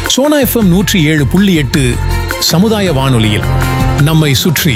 Sona FM நூற்றி ஏழு புள்ளி எட்டு சமுதாய வானொலியில் நம்மை சுற்றி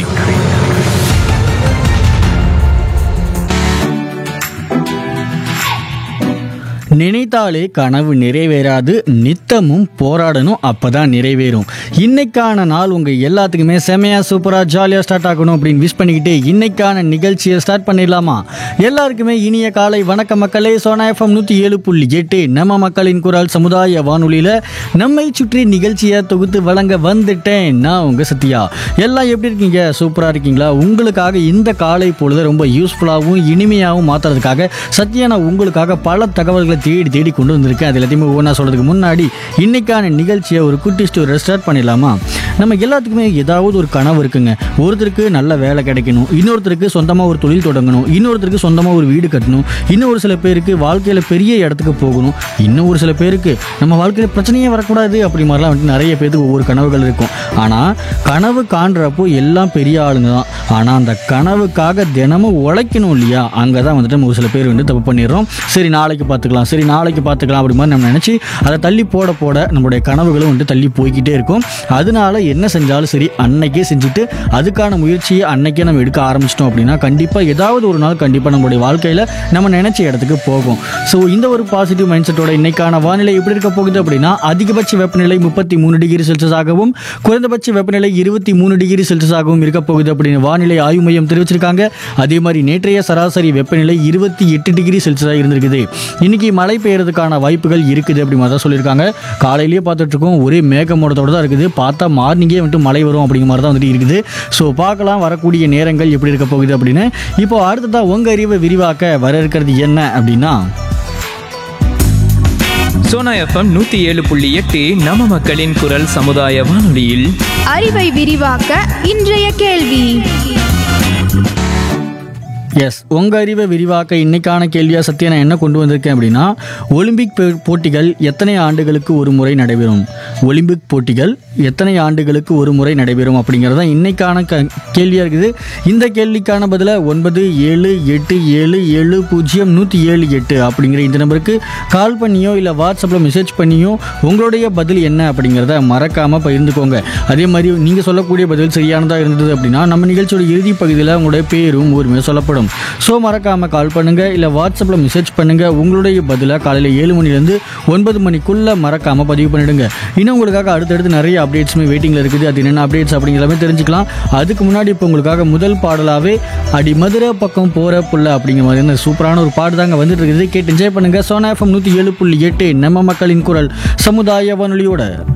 நினைத்தாலே கனவு நிறைவேறாது நித்தமும் போராடணும் அப்பதான் நிறைவேறும் இன்னைக்கான நாள் உங்க எல்லாத்துக்குமே செமையா சூப்பரா ஜாலியா ஸ்டார்ட் ஆகணும் அப்படின்னு விஷ் பண்ணிக்கிட்டு இன்னைக்கான நிகழ்ச்சியை ஸ்டார்ட் பண்ணிடலாமா எல்லாருக்குமே இனிய காலை வணக்க மக்களே சோனா எஃப்எம் நூத்தி ஏழு புள்ளி எட்டு நம்ம மக்களின் குரல் சமுதாய வானொலியில நம்மை சுற்றி நிகழ்ச்சியை தொகுத்து வழங்க வந்துட்டேன் நான் உங்க சத்யா எல்லாம் எப்படி இருக்கீங்க சூப்பரா இருக்கீங்களா உங்களுக்காக இந்த காலை பொழுது ரொம்ப யூஸ்ஃபுல்லாகவும் இனிமையாகவும் மாத்துறதுக்காக சத்யா நான் உங்களுக்காக பல தகவல்களை தேடி தேடி கொண்டு வந்திருக்கேன் அது எல்லாத்தையுமே ஒவ்வொன்றா சொல்றதுக்கு முன்னாடி இன்னைக்கான நிகழ்ச்சியை ஒரு குட்டி ஸ்டோரி ஸ்டார்ட் பண்ணிடலாமா நம்ம எல்லாத்துக்குமே ஏதாவது ஒரு கனவு இருக்குங்க ஒருத்தருக்கு நல்ல வேலை கிடைக்கணும் இன்னொருத்தருக்கு சொந்தமாக ஒரு தொழில் தொடங்கணும் இன்னொருத்தருக்கு சொந்தமாக ஒரு வீடு கட்டணும் இன்னும் ஒரு சில பேருக்கு வாழ்க்கையில் பெரிய இடத்துக்கு போகணும் இன்னும் ஒரு சில பேருக்கு நம்ம வாழ்க்கையில் பிரச்சனையே வரக்கூடாது அப்படி மாதிரிலாம் வந்துட்டு நிறைய பேருக்கு ஒவ்வொரு கனவுகள் இருக்கும் ஆனால் கனவு காண்றப்போ எல்லாம் பெரிய ஆளுங்க தான் ஆனால் அந்த கனவுக்காக தினமும் உழைக்கணும் இல்லையா அங்கே தான் வந்துட்டு நம்ம ஒரு சில பேர் வந்து தப்பு பண்ணிடுறோம் சரி நாளைக்கு பார்த்துக்கலாம் சரி நாளைக்கு பார்த்துக்கலாம் அப்படி மாதிரி நம்ம நினச்சி அதை தள்ளி போட போட நம்மளுடைய கனவுகளும் வந்துட்டு தள்ளி போய்கிட்டே இருக்கும் அதனால என்ன செஞ்சாலும் சரி அன்னைக்கே செஞ்சுட்டு அதுக்கான முயற்சியை அன்னைக்கே நம்ம எடுக்க ஆரம்பிச்சிட்டோம் அப்படின்னா கண்டிப்பாக ஏதாவது ஒரு நாள் கண்டிப்பாக நம்மளுடைய வாழ்க்கையில் நம்ம நினைச்ச இடத்துக்கு போகும் ஸோ இந்த ஒரு பாசிட்டிவ் மைண்ட் செட்டோட இன்னைக்கான வானிலை எப்படி இருக்க போகுது அப்படின்னா அதிகபட்ச வெப்பநிலை முப்பத்தி மூணு டிகிரி செல்சியஸாகவும் குறைந்தபட்ச வெப்பநிலை இருபத்தி மூணு டிகிரி செல்சியஸாகவும் இருக்க போகுது அப்படின்னு வானிலை ஆய்வு மையம் தெரிவிச்சிருக்காங்க அதே மாதிரி நேற்றைய சராசரி வெப்பநிலை இருபத்தி எட்டு டிகிரி செல்சியஸாக இருந்திருக்குது இன்னைக்கு மழை பெய்யறதுக்கான வாய்ப்புகள் இருக்குது அப்படி மாதிரி தான் சொல்லியிருக்காங்க காலையிலேயே பார்த்துட்டு இருக்கோம் ஒரே மேகமூட்டத்தோட தான் இருக்குது பார்த்தா மார்னிங்கே வந்துட்டு மழை வரும் அப்படிங்கிற மாதிரி தான் வந்துட்டு இருக்குது ஸோ பார்க்கலாம் வரக்கூடிய நேரங்கள் எப்படி இருக்க போகுது அப்படின்னு இப்போ அடுத்ததாக உங்க அறிவை விரிவாக்க வர இருக்கிறது என்ன அப்படின்னா சோனா எஃப்எம் நூத்தி ஏழு புள்ளி எட்டு நம்ம மக்களின் குரல் சமுதாய வானொலியில் அறிவை விரிவாக்க இன்றைய கேள்வி எஸ் உங்க அறிவை விரிவாக்க இன்னைக்கான கேள்வியா சத்தியா நான் என்ன கொண்டு வந்திருக்கேன் அப்படின்னா ஒலிம்பிக் போ- போட்டிகள் எத்தனை ஆண்டுகளுக்கு ஒரு முறை நடைபெறும் ஒலிம்பிக் போட்டிகள் எத்தனை ஆண்டுகளுக்கு ஒரு முறை நடைபெறும் அப்படிங்கிறது தான் இன்னைக்கான க கேள்வியாக இருக்குது இந்த கேள்விக்கான பதிலை ஒன்பது ஏழு எட்டு ஏழு ஏழு பூஜ்ஜியம் நூற்றி ஏழு எட்டு அப்படிங்கிற இந்த நம்பருக்கு கால் பண்ணியோ இல்லை வாட்ஸ்அப்பில் மெசேஜ் பண்ணியோ உங்களுடைய பதில் என்ன அப்படிங்கிறத மறக்காமல் பகிர்ந்துக்கோங்க அதே மாதிரி நீங்கள் சொல்லக்கூடிய பதில் சரியானதாக இருந்தது அப்படின்னா நம்ம நிகழ்ச்சியோட இறுதி பகுதியில் உங்களுடைய பேரும் ஊருமே சொல்லப்படும் ஸோ மறக்காமல் கால் பண்ணுங்கள் இல்லை வாட்ஸ்அப்பில் மெசேஜ் பண்ணுங்கள் உங்களுடைய பதிலை காலையில் ஏழு மணிலேருந்து ஒன்பது மணிக்குள்ளே மறக்காமல் பதிவு பண்ணிடுங்க இன்னும் உங்களுக்காக அடுத்தடுத்து நிறைய அப்டேட்ஸுமே வெயிட்டிங்கில் இருக்குது அது என்னென்ன அப்டேட்ஸ் அப்படிங்கிறமே தெரிஞ்சுக்கலாம் அதுக்கு முன்னாடி இப்போ உங்களுக்காக முதல் பாடலாகவே அடி மதுரை பக்கம் போகிற புள்ள அப்படிங்கிற மாதிரி இந்த சூப்பரான ஒரு பாடு தாங்க வந்துட்டு இருக்குது கேட்டு என்ஜாய் பண்ணுங்கள் சோனா எஃப்எம் நூற்றி ஏழு புள்ளி எட்டு நம்ம மக்களின் குரல் சமுதாய வானொலியோட